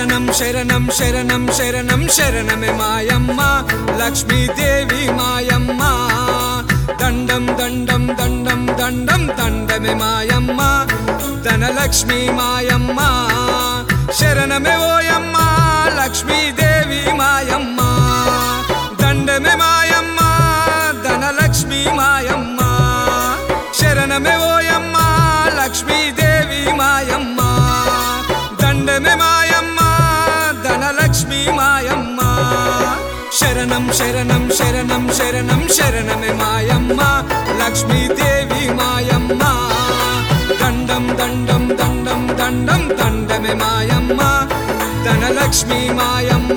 శరణం శరణం శరణం శరణం శరణమే మాయమ్మ లక్ష్మీదేవి మాయమ్మ దండం దండం దండం దండం దండమే మాయమ్మ ధనలక్ష్మి మాయమ్మ శరణమే ఓయమ్మ లక్ష్మీదేవి మాయమ్మ దండమే మాయమ్మ ధనలక్ష్మి మాయమ్మ శరణమే ఓయమ్మ లక్ష్మీదేవి మాయమ్మ దండమే మాయమ్మ ధనలక్ష్మి మాయమ్మ శరణం శరణం శరణం శరణం శరణమే మాయమ్మ లక్ష్మీదేవి మాయమ్మ దండం దండం దండం దండం దండమే మాయమ్మ ధనలక్ష్మి మాయమ్మ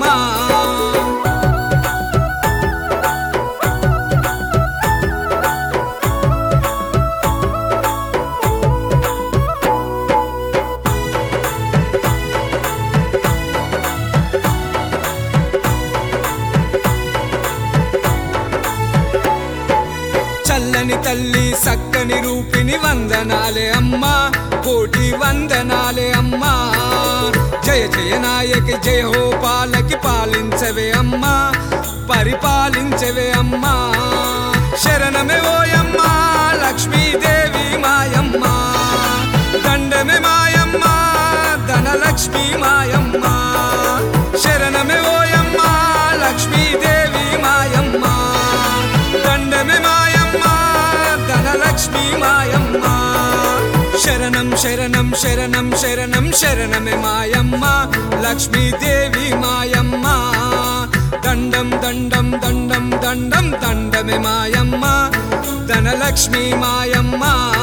చల్లని తల్లి సక్కని రూపిణి వందనాలే అమ్మా కోటి వందనాలే అమ్మా జయ జయ నాయకి జయ హో పాలకి పాలించవే అమ్మా పరిపాలించవే అమ్మా శరణమే ఓయమ్మా లక్ష్మీదేవి మాయమ్మ దండమే మాయమ్మ ధనలక్ష్మి మాయమ్మ శరణమే ఓయమ్మా లక్ష్మీదేవి మాయమ్మ దండమే మాయమ్మ ధనలక్ష్మి మాయమ్మ శరణం శరణం శరణం శరణం శరణమే మాయమ్మ లక్ష్మీదేవి మాయమ్మ దండం దండం దండం దండం దండమే మాయమ్మ ధనలక్ష్మి మాయమ్మ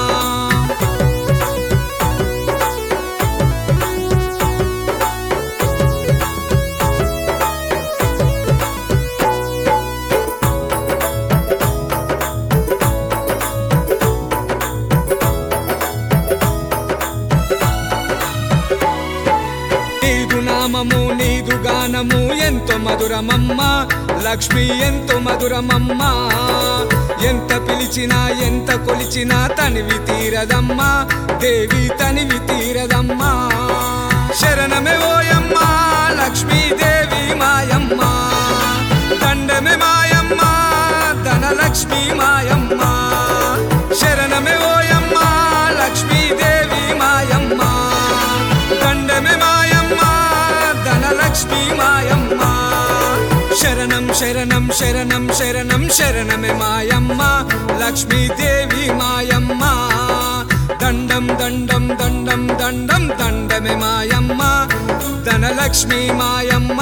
నీదు నామము నీదు గానము ఎంతో మధురమమ్మ లక్ష్మి ఎంతో మధురమమ్మ ఎంత పిలిచినా ఎంత కొలిచినా తనివి తీరదమ్మా దేవి తనివి తీరదమ్మా శరణమే ఓయమ్మ లక్ష్మీదేవి మాయమ్మ దండమే మాయమ్మ ధనలక్ష్మి మాయమ్మ శరణమే ఓయమ్మ లక్ష్మీదేవి మాయమ్మ దండమే మాయమ్మ ధనలక్ష్మి మాయమ్మ శరణం శరణం శరణం శరణం శరణమే మాయమ్మ లక్ష్మీదేవి మాయమ్మ దండం దండం దండం దండం దండమే మాయమ్మ ధనలక్ష్మి మాయమ్మ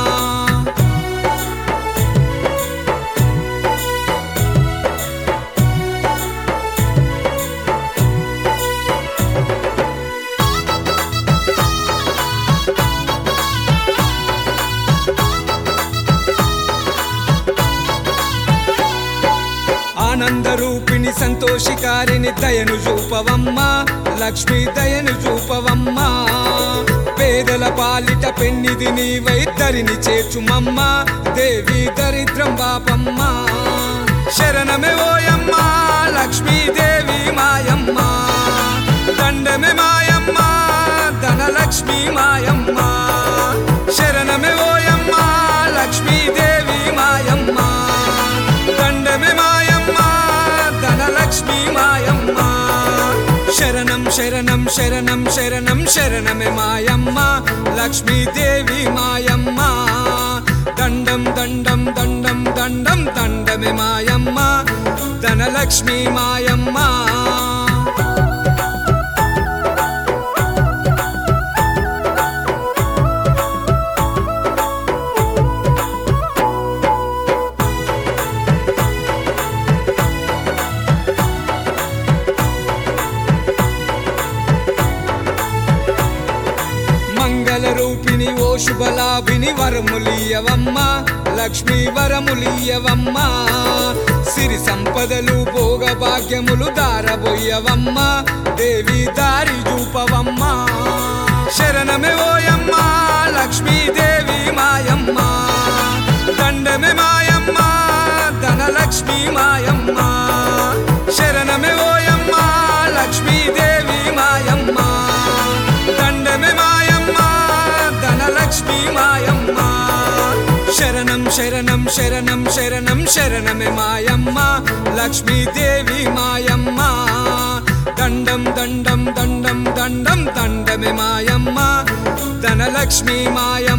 ఆనందరూపిణి సంతోషికారిని దయను చూపవమ్మ లక్ష్మీ దయను చూపవమ్మ పేదల పాలిట పెన్నిది నీ వైద్దరిని చేర్చుమమ్మ దేవి దరిద్రం బాపమ్మ శరణమే ఓయమ్మ లక్ష్మీదేవి మాయమ్మ దండమే మాయమ్మ ధనలక్ష్మి మాయమ్మ శరణమే ఓయమ్మ లక్ష్మీదేవి మాయమ్మ దండమే మాయమ్మ ధనలక్ష్మి మాయమ్మ శరణం శరణం శరణం శరణం శరణమే మాయమ్మ లక్ష్మీదేవి మాయమ్మ దండం దండం దండం దండం దండమే మాయమ్మ ధనలక్ష్మి మాయమ్మ మంగళ రూపిణి ఓ శుభలాభిని వరములియవమ్మ లక్ష్మీ వరములియవమ్మ సిరి సంపదలు భోగ భాగ్యములు దారబోయవమ్మ దేవి దారి చూపవమ్మ శరణమే ఓయమ్మ లక్ష్మీదేవి మాయమ్మ దండమే మాయమ్మ ధనలక్ష్మి మాయమ్మ శరణమే ఓయమ్మ లక్ష్మీదేవి మాయమ్మ దండమే మాయమ్మ ధనలక్ష్మి శరణం శరణం శరణం శరణం శరణమే మాయమ్మ లక్ష్మీదేవి మాయమ్మ దండం దండం దండం దండం దండమే మాయమ్మ ధనలక్ష్మి మాయ